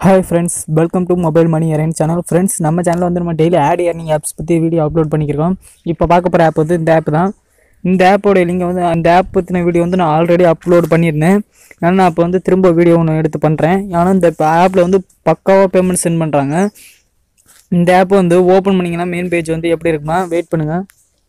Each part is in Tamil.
hi friends welcome to mobile money அரேன் சேனல் ஃப்ரெண்ட்ஸ் நம்ம சேனலில் வந்து நம்ம டெய்லி ஆட் ஏர்னிங் ஆப்ஸ் பற்றி வீடியோ அப்லோட் பண்ணிக்கிறோம் இப்போ பார்க்க போகிற ஆப் வந்து இந்த ஆப் தான் இந்த ஆப்போட லிங்கை வந்து அந்த ஆப் பற்றின வீடியோ வந்து நான் ஆல்ரெடி அப்லோட் பண்ணியிருந்தேன் ஆனால் நான் இப்போ வந்து திரும்ப வீடியோ ஒன்று எடுத்து பண்ணுறேன் ஏன்னா இந்த ஆப்பில் வந்து பக்காவாக பேமெண்ட் சென்ட் பண்ணுறாங்க இந்த ஆப் வந்து ஓப்பன் பண்ணிங்கன்னா மெயின் பேஜ் வந்து எப்படி இருக்குமா வெயிட் பண்ணுங்கள்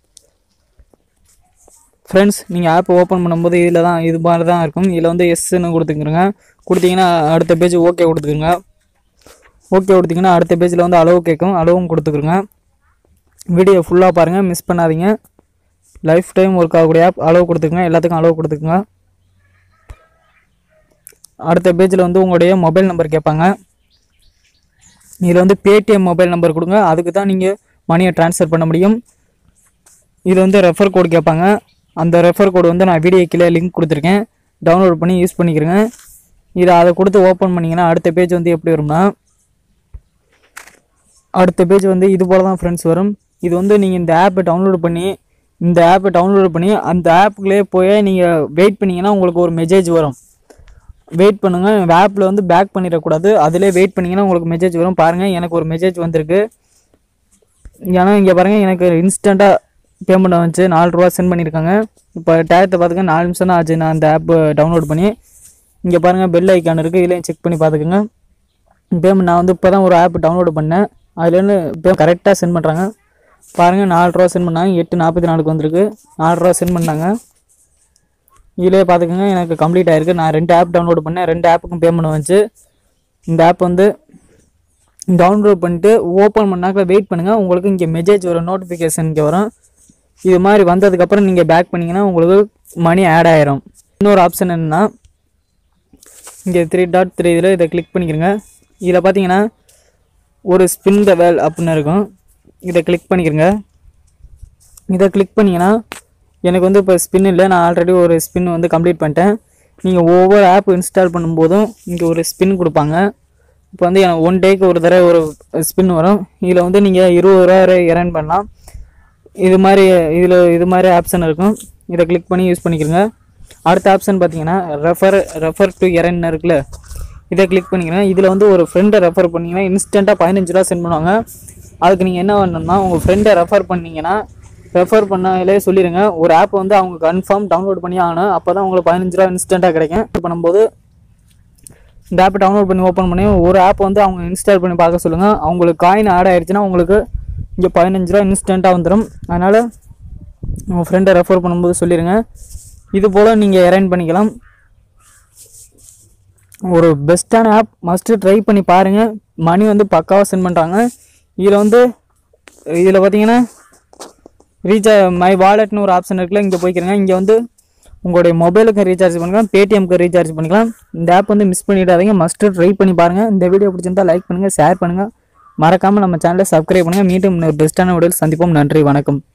ஃப்ரெண்ட்ஸ் நீங்கள் ஆப் ஓப்பன் பண்ணும்போது இதில் தான் இது மாதிரி தான் இருக்கும் இதில் வந்து எஸ்ன்னு கொடுத்துக்கிறங்க கொடுத்தீங்கன்னா அடுத்த பேஜ் ஓகே கொடுத்துக்குங்க ஓகே கொடுத்தீங்கன்னா அடுத்த பேஜில் வந்து அளவு கேட்கும் அளவும் கொடுத்துக்குங்க வீடியோ ஃபுல்லாக பாருங்கள் மிஸ் பண்ணாதீங்க லைஃப் டைம் ஒர்க் ஆகக்கூடிய ஆப் அளவு கொடுத்துக்குங்க எல்லாத்துக்கும் அளவு கொடுத்துக்குங்க அடுத்த பேஜில் வந்து உங்களுடைய மொபைல் நம்பர் கேட்பாங்க இதில் வந்து பேடிஎம் மொபைல் நம்பர் கொடுங்க அதுக்கு தான் நீங்கள் மணியை ட்ரான்ஸ்ஃபர் பண்ண முடியும் இது வந்து ரெஃபர் கோடு கேட்பாங்க அந்த ரெஃபர் கோடு வந்து நான் வீடியோ கீழே லிங்க் கொடுத்துருக்கேன் டவுன்லோட் பண்ணி யூஸ் பண்ணிக்கிறேங்க இதை அதை கொடுத்து ஓப்பன் பண்ணிங்கன்னா அடுத்த பேஜ் வந்து எப்படி வரும்னா அடுத்த பேஜ் வந்து இது போல தான் ஃப்ரெண்ட்ஸ் வரும் இது வந்து நீங்கள் இந்த ஆப்பை டவுன்லோட் பண்ணி இந்த ஆப்பை டவுன்லோட் பண்ணி அந்த ஆப்புக்குள்ளே போய் நீங்கள் வெயிட் பண்ணிங்கன்னா உங்களுக்கு ஒரு மெசேஜ் வரும் வெயிட் பண்ணுங்கள் இந்த ஆப்பில் வந்து பேக் பண்ணிடக்கூடாது அதிலே வெயிட் பண்ணிங்கன்னா உங்களுக்கு மெசேஜ் வரும் பாருங்கள் எனக்கு ஒரு மெசேஜ் வந்திருக்கு ஏன்னா இங்கே பாருங்கள் எனக்கு இன்ஸ்டண்ட்டாக பேமெண்ட் வந்துச்சு நாலு ரூபா சென்ட் பண்ணியிருக்காங்க இப்போ டயத்தை பார்த்துக்க நாலு நிமிஷம் தான் ஆச்சு நான் அந்த ஆப்பு டவுன்லோட் பண்ணி இங்கே பாருங்கள் பெல் ஐக்கான் இருக்குது இதுலேயும் செக் பண்ணி பார்த்துக்குங்க பேமெண்ட் நான் வந்து இப்போ தான் ஒரு ஆப் டவுன்லோட் பண்ணேன் அதுலேருந்து பே கரெக்டாக சென்ட் பண்ணுறாங்க பாருங்கள் நாலு ரூபா சென்ட் பண்ணாங்க எட்டு நாற்பத்தி நாலுக்கு வந்திருக்கு நாலு ரூபா சென்ட் பண்ணாங்க இதிலே பார்த்துக்கோங்க எனக்கு கம்ப்ளீட் ஆயிருக்கு நான் ரெண்டு ஆப் டவுன்லோட் பண்ணேன் ரெண்டு ஆப்புக்கும் பேமெண்ட் வந்துச்சு இந்த ஆப் வந்து டவுன்லோட் பண்ணிட்டு ஓப்பன் பண்ணாக்க வெயிட் பண்ணுங்கள் உங்களுக்கு இங்கே மெசேஜ் வரும் நோட்டிஃபிகேஷன் இங்கே வரும் இது மாதிரி வந்ததுக்கப்புறம் நீங்கள் பேக் பண்ணிங்கன்னா உங்களுக்கு மணி ஆட் ஆயிரும் இன்னொரு ஆப்ஷன் என்னென்னா இங்கே த்ரீ டாட் த்ரீ இதில் இதை கிளிக் பண்ணிக்கிறங்க இதில் பார்த்தீங்கன்னா ஒரு ஸ்பின் த வேல் அப்படின்னு இருக்கும் இதை கிளிக் பண்ணிக்கிறங்க இதை கிளிக் பண்ணிங்கன்னா எனக்கு வந்து இப்போ ஸ்பின் இல்லை நான் ஆல்ரெடி ஒரு ஸ்பின் வந்து கம்ப்ளீட் பண்ணிட்டேன் நீங்கள் ஒவ்வொரு ஆப் இன்ஸ்டால் பண்ணும்போதும் இங்கே ஒரு ஸ்பின் கொடுப்பாங்க இப்போ வந்து எனக்கு ஒன் டேக்கு ஒரு தடவை ஒரு ஸ்பின் வரும் இதில் வந்து நீங்கள் இருபது ரூபா வரை earn பண்ணலாம் இது மாதிரி இதில் இது மாதிரி ஆப்ஷன் இருக்கும் இதை கிளிக் பண்ணி யூஸ் பண்ணிக்கிறங்க அடுத்த ஆப்ஷன் பார்த்தீங்கன்னா ரெஃபர் ரெஃபர் டு எரன் இருக்குல்ல இதை கிளிக் பண்ணிக்கிறேன் இதில் வந்து ஒரு ஃப்ரெண்டை ரெஃபர் பண்ணிங்கன்னா இன்ஸ்டண்ட்டாக பதினஞ்சு ரூபா சென்ட் பண்ணுவாங்க அதுக்கு நீங்கள் என்ன பண்ணணும்னா உங்கள் ஃப்ரெண்டை ரெஃபர் பண்ணீங்கன்னா ரெஃபர் பண்ணாலே சொல்லிடுங்க ஒரு ஆப் வந்து அவங்க கன்ஃபார்ம் டவுன்லோட் பண்ணி ஆகணும் அப்போ தான் உங்களுக்கு பதினஞ்சு ரூபா இன்ஸ்டண்ட்டாக கிடைக்கும் இது பண்ணும்போது இந்த ஆப்பை டவுன்லோட் பண்ணி ஓப்பன் பண்ணி ஒரு ஆப் வந்து அவங்க இன்ஸ்டால் பண்ணி பார்க்க சொல்லுங்கள் அவங்களுக்கு காயின் ஆட் ஆயிடுச்சுன்னா உங்களுக்கு இங்கே பதினஞ்சு ரூபா இன்ஸ்டண்ட்டாக வந்துடும் அதனால் உங்கள் ஃப்ரெண்டை ரெஃபர் பண்ணும்போது சொல்லிடுங்க இது போல் நீங்கள் அரேஞ்ச் பண்ணிக்கலாம் ஒரு பெஸ்ட்டான ஆப் மஸ்ட்டு ட்ரை பண்ணி பாருங்கள் மணி வந்து பக்காவாக சென்ட் பண்ணுறாங்க இதில் வந்து இதில் பார்த்தீங்கன்னா ரீசார்ஜ் மை வாலெட்னு ஒரு ஆப்ஷன் இருக்குல்ல இங்கே போய்க்கிறேங்க இங்கே வந்து உங்களுடைய மொபைலுக்கு ரீசார்ஜ் பண்ணிக்கலாம் பேடிஎம்க்கு ரீசார்ஜ் பண்ணிக்கலாம் இந்த ஆப் வந்து மிஸ் பண்ணிடாதீங்க மஸ்ட்டு ட்ரை பண்ணி பாருங்கள் இந்த வீடியோ பிடிச்சிருந்தா லைக் பண்ணுங்கள் ஷேர் பண்ணுங்கள் மறக்காமல் நம்ம சேனலை சப்ஸ்கிரைப் பண்ணுங்கள் மீண்டும் இன்னொரு பெஸ்ட்டான வீடியோவில் சந்திப்போம் நன்றி வணக்கம்